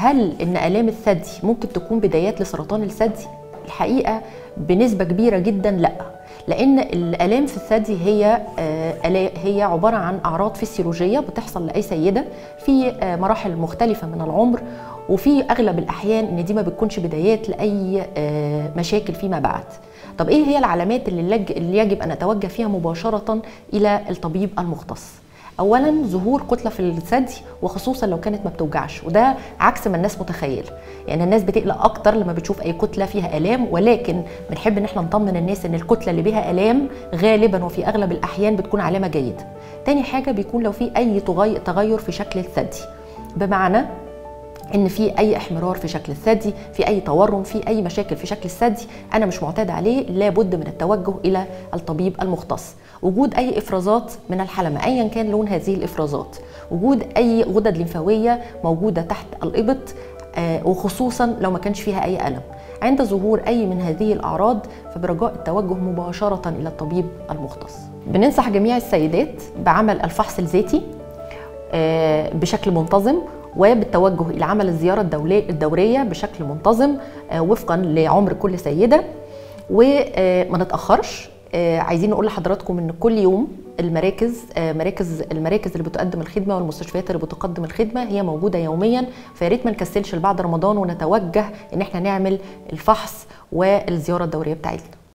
هل ان الام الثدي ممكن تكون بدايات لسرطان الثدي الحقيقه بنسبه كبيره جدا لا لان الالام في الثدي هي هي عباره عن اعراض فسيولوجيه بتحصل لاي سيده في مراحل مختلفه من العمر وفي اغلب الاحيان ان دي ما بتكونش بدايات لاي مشاكل فيما بعد طب ايه هي العلامات اللي, اللي يجب ان اتوجه فيها مباشره الى الطبيب المختص اولا ظهور كتله في الثدي وخصوصا لو كانت ما بتوجعش وده عكس ما الناس متخيله يعني الناس بتقلق اكتر لما بتشوف اي كتله فيها الام ولكن بنحب ان احنا نطمن الناس ان الكتله اللي بها الام غالبا وفي اغلب الاحيان بتكون علامه جيده تاني حاجه بيكون لو في اي تغير في شكل الثدي بمعنى ان في اي احمرار في شكل الثدي في اي تورم في اي مشاكل في شكل الثدي انا مش معتاد عليه لابد من التوجه الى الطبيب المختص وجود اي افرازات من الحلمه ايا كان لون هذه الافرازات وجود اي غدد لمفاويه موجوده تحت الابط وخصوصا لو ما كانش فيها اي الم عند ظهور اي من هذه الاعراض فبرجاء التوجه مباشره الى الطبيب المختص بننصح جميع السيدات بعمل الفحص الذاتي بشكل منتظم وبالتوجه الى عمل الزياره الدوريه بشكل منتظم وفقا لعمر كل سيده وما نتاخرش عايزين نقول لحضراتكم ان كل يوم المراكز مراكز المراكز اللي بتقدم الخدمه والمستشفيات اللي بتقدم الخدمه هي موجوده يوميا فيا ريت ما نكسلش لبعد رمضان ونتوجه ان احنا نعمل الفحص والزياره الدوريه بتاعتنا